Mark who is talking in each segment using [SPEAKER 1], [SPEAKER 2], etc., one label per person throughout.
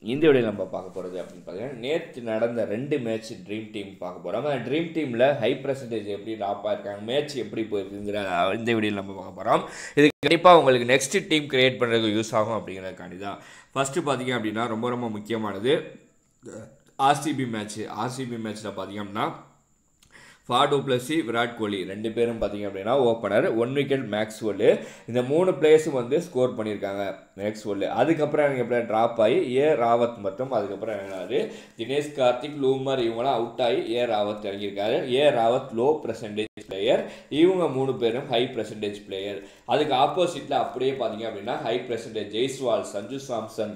[SPEAKER 1] இந்த வீடியோவில் நம்ம பார்க்க போகிறது அப்படின்னு பார்த்தீங்கன்னா நேற்று நடந்த ரெண்டு மேட்ச் ட்ரீம் டீம் பார்க்க போகிறோம் அந்த ட்ரீம் டீமில் ஹை பர்சன்டேஜ் எப்படி ட்ராப் ஆயிருக்காங்க மேட்ச் எப்படி போயிருக்குங்கிற இந்த வீடியோவில் நம்ம பார்க்க போகிறோம் இது கண்டிப்பாக உங்களுக்கு நெக்ஸ்ட் டீம் கிரியேட் பண்ணுறதுக்கு யூஸ் ஆகும் அப்படிங்கிறதுக்காண்டி தான் ஃபஸ்ட்டு பார்த்தீங்க அப்படின்னா ரொம்ப ரொம்ப முக்கியமானது ஆர்சிபி மேட்ச் ஆர்சிபி மேட்ச்சில் பார்த்தீங்க அப்படின்னா ஃபாடு பிளஸி விராட் கோலி ரெண்டு பேரும் பார்த்தீங்க அப்படின்னா ஓப்பனர் ஒன் விக்கெட் மேக்ஸ்வெல்லு இந்த மூணு பிளேயர்ஸும் வந்து ஸ்கோர் பண்ணியிருக்காங்க மேக்ஸ்வெல்லு அதுக்கப்புறம் எனக்கு எப்படி ட்ராப் ஆகி ஏ ராவத் மட்டும் அதுக்கப்புறம் என்னாரு தினேஷ் கார்த்திக் லூமர் இவங்களாம் அவுட் ஆகி ஏ ராவத் இறங்கியிருக்காரு A Rawat low percentage player இவங்க மூணு பேரும் ஹை பர்சன்டேஜ் பிளேயர் அதுக்கு ஆப்போசிட்டில் அப்படியே பார்த்தீங்க அப்படின்னா ஹை பர்சன்டேஜ் ஜெய்ஸ்வால் சஞ்சு சாம்சன்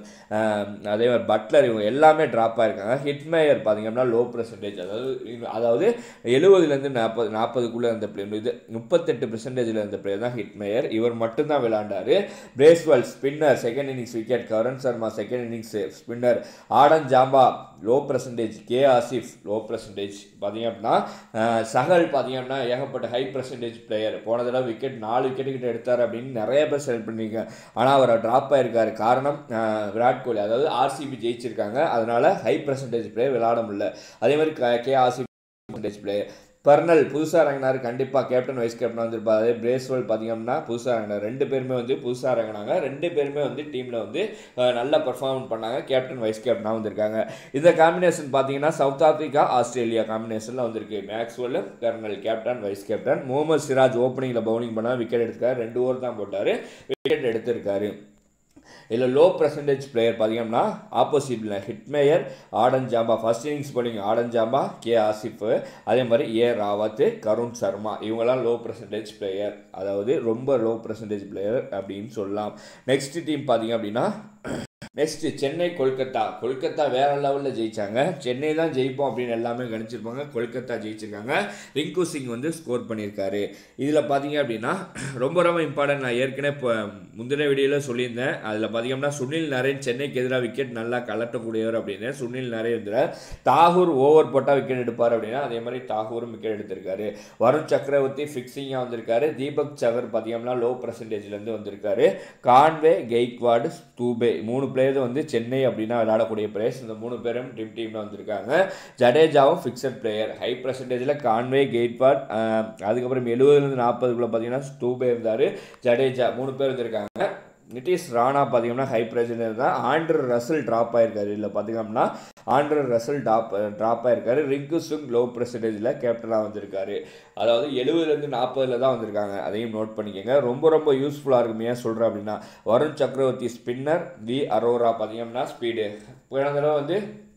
[SPEAKER 1] அதே மாதிரி பட்லர் இவங்க எல்லாமே ட்ராப் ஆயிருக்காங்க ஹிட்மேயர் பார்த்தீங்க அப்படின்னா லோ பர்சன்டேஜ் அதாவது அதாவது எழுபதுலேருந்து நாற்பது நாற்பதுக்குள்ளே இருந்த பிளேயர் இது முப்பத்தெட்டு பெர்சன்டேஜில் இருந்த பிளேயர் தான் ஹிட்மேயர் இவர் மட்டும்தான் விளையாண்டாரு Bracewell spinner second innings wicket Karan Sharma second innings spinner Adam Zampa low percentage K Asif low percentage பார்த்தீங்க அப்படின்னா சகல் பார்த்தீங்க அப்படின்னா ஏகப்பட்ட ஹை பர்சன்டேஜ் பிளேயர் போன தடவை விக்கெட் நாலு விக்கெட் கிட்ட எடுத்தார் அப்படின்னு நிறைய பேர் செலக்ட் பண்ணியிருக்காங்க ஆனால் அவர் ட்ராப் ஆயிருக்காரு காரணம் விராட் கோலி அதாவது ஆர்சிபி ஜெயிச்சிருக்காங்க அதனால ஹை பர்சன்டேஜ் பிளேயர் விளையாட முடியல அதே மாதிரி K Asif percentage player Parnell புதுசாக இறங்கினார் கண்டிப்பாக கேப்டன் வைஸ் கேப்டன் வந்திருப்பாரு அதே பிரேஸ்வல் பார்த்தீங்கன்னா புதுசாக இறங்கினார் ரெண்டு பேருமே வந்து புதுசாக இறங்கினாங்க ரெண்டு பேருமே வந்து டீமில் வந்து நல்லா பர்ஃபார்ம் பண்ணாங்க கேப்டன் வைஸ் கேப்டனாக வந்திருக்காங்க இந்த காம்பினேஷன் பார்த்தீங்கன்னா சவுத் ஆஃப்ரிக்கா ஆஸ்திரேலியா காம்பினேஷனில் வந்திருக்கு மேக்ஸ்வெல் கர்னல் captain vice captain Mohammed Siraj ஓப்பனிங்கில் பவுலிங் பண்ணால் விக்கெட் எடுத்துக்காரு ரெண்டு ஓவர் தான் போட்டார் விக்கெட் எடுத்திருக்காரு இதில் லோ பர்சன்டேஜ் பிளேயர் பார்த்தீங்கன்னா ஆப்போசிட்டில் Hetmyer Adam Zampa first innings bowling Adam Zampa K Asif அதே மாதிரி ஏ ராவத் கருண் சர்மா இவங்கெல்லாம் லோ பர்சன்டேஜ் பிளேயர் அதாவது ரொம்ப லோ பர்சன்டேஜ் பிளேயர் அப்படின்னு சொல்லலாம் நெக்ஸ்ட் டீம் பார்த்தீங்க அப்படின்னா நெக்ஸ்ட் சென்னை கொல்கத்தா கொல்கத்தா வேற லெவலில் ஜெயிச்சாங்க சென்னை தான் ஜெயிப்போம் அப்படின்னு எல்லாமே கணிச்சிருப்பாங்க கொல்கத்தா ஜெயிச்சிருக்காங்க ரிங்கு சிங் வந்து ஸ்கோர் பண்ணியிருக்காரு இதில் பார்த்தீங்க அப்படின்னா ரொம்ப ரொம்ப இம்பார்ட்டன்ட் நான் ஏற்கனவே இப்போ முந்தின வீடியோவில் சொல்லியிருந்தேன் அதில் பார்த்தீங்கன்னா சுனில் நரேன் சென்னைக்கு எதிராக விக்கெட் நல்லா கலட்டக்கூடியவர் அப்படின்னு சுனில் நரேந்திர தாகூர் ஓவர் போட்டால் விக்கெட் எடுப்பார் அப்படின்னா அதே மாதிரி தாகூரும் விக்கெட் எடுத்திருக்காரு வருண் சக்கரவர்த்தி ஃபிக்ஸிங்காக வந்திருக்காரு தீபக் சகர் பார்த்தீங்கன்னா லோ பர்சன்டேஜ்லேருந்து வந்திருக்காரு கான்வே கெய்க்வாடு தூபே மூணு பிளேயர் வந்து சென்னை அப்படின்னா விளையாடக்கூடிய பிளேயர்ஸ் இந்த மூணு பேரும் டீம் டீமில் வந்திருக்காங்க ஜடேஜாவும் ஃபிக்ஸட் பிளேயர் ஹை பர்சன்டேஜில் கான்வே கெய்ட்வாட் அதுக்கப்புறம் எழுபதுலேருந்து நாற்பதுக்குள்ளே பார்த்தீங்கன்னா டூபே இருந்தார் ஜடேஜா மூணு பேர் இருந்திருக்காங்க நிதிஷ் ராணா பார்த்தீங்கன்னா ஹை ப்ரைஸில் இருந்தால் ஆண்ட்ரு ரசல் ட்ராப் ஆயிருக்காரு இல்லை பார்த்தீங்கன்னா ஆண்ட்ரு ரசல் டாப் ட்ராப் ஆயிருக்காரு ரிங்கு சுங் லோ பர்சன்டேஜில் கேப்டனாக வந்திருக்காரு அதாவது எழுபதுலேருந்து நாற்பதில் தான் வந்திருக்காங்க அதையும் நோட் பண்ணிக்கோங்க ரொம்ப ரொம்ப யூஸ்ஃபுல்லாக இருக்கும் ஏன் சொல்கிறேன் அப்படின்னா வருண் சக்கரவர்த்தி ஸ்பின்னர் வி அரோரா பார்த்தீங்கன்னா ஸ்பீடு போன தடவை வந்து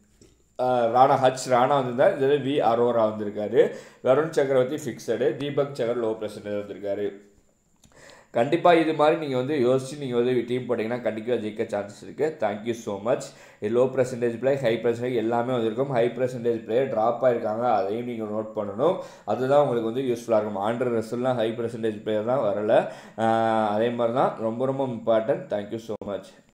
[SPEAKER 1] ராணா ஹச் ராணா வந்திருந்தார் இதில் வி அரோரா வந்திருக்காரு வருண் சக்கரவர்த்தி ஃபிக்ஸடு தீபக் சகர் லோ பர்சன்டேஜ் வந்திருக்காரு கண்டிப்பாக இது மாதிரி நீங்கள் வந்து யோசிச்சு நீங்கள் வந்து டீம் போட்டிங்கன்னா கண்டிப்பாக ஜெயிக்க சான்சஸ் இருக்குது thank you so much low percentage play high percentage எல்லாமே வந்திருக்கும் ஹை பர்சன்டேஜ் பிளேயர் ட்ராப் ஆயிருக்காங்க அதையும் நீங்கள் நோட் பண்ணணும் அதுதான் உங்களுக்கு வந்து யூஸ்ஃபுல்லாக இருக்கும் ஆண்ட்ரு ரசல்லாம் ஹை பர்சன்டேஜ் பிளேயர் தான் வரலை அதே மாதிரி தான் ரொம்ப ரொம்ப இம்பார்ட்டன்ட் தேங்க்யூ ஸோ மச்